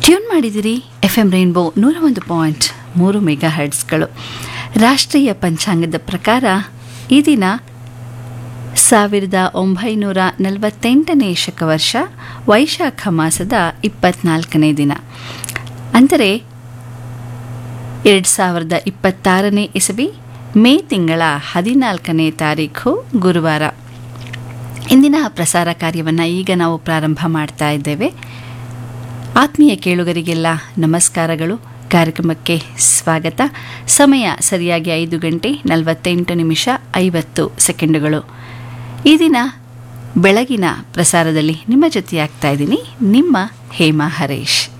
tune ಮಾಡಿದಿರಿ F M rainbow ನೂರ ಒಂದು ಪಾಯಿಂಟ್ ಮೂರು ಮೆಗಾ ಹರ್ಟ್ಸ್ಗಳು ರಾಷ್ಟ್ರೀಯ ಪಂಚಾಂಗದ ಪ್ರಕಾರ ಈ ದಿನ ಸಾವಿರದ ಒಂಬೈನೂರ ನಲವತ್ತೆಂಟನೇ ಶಕವರ್ಷ ವೈಶಾಖ ಮಾಸದ ಇಪ್ಪತ್ನಾಲ್ಕನೇ ದಿನ ಅಂದರೆ ಎರಡು ಸಾವಿರದ ಇಪ್ಪತ್ತಾರನೇ ಇಸವಿ ಮೇ ತಿಂಗಳ ಹದಿನಾಲ್ಕನೇ ತಾರೀಖು ಗುರುವಾರ ಇಂದಿನ ಪ್ರಸಾರ ಕಾರ್ಯವನ್ನು ಈಗ ನಾವು ಪ್ರಾರಂಭ ಮಾಡ್ತಾ ಇದ್ದೇವೆ ಆತ್ಮೀಯ ಕೇಳುಗರಿಗೆಲ್ಲ ನಮಸ್ಕಾರಗಳು ಕಾರ್ಯಕ್ರಮಕ್ಕೆ ಸ್ವಾಗತ ಸಮಯ ಸರಿಯಾಗಿ ಐದು ಗಂಟೆ ನಲವತ್ತೆಂಟು ನಿಮಿಷ ಐವತ್ತು ಸೆಕೆಂಡುಗಳು ಈ ದಿನ ಬೆಳಗಿನ ಪ್ರಸಾರದಲ್ಲಿ ನಿಮ್ಮ ಜೊತೆಯಾಗ್ತಾ ಇದ್ದೀನಿ ನಿಮ್ಮ ಹೇಮಾ ಹರೇಶ್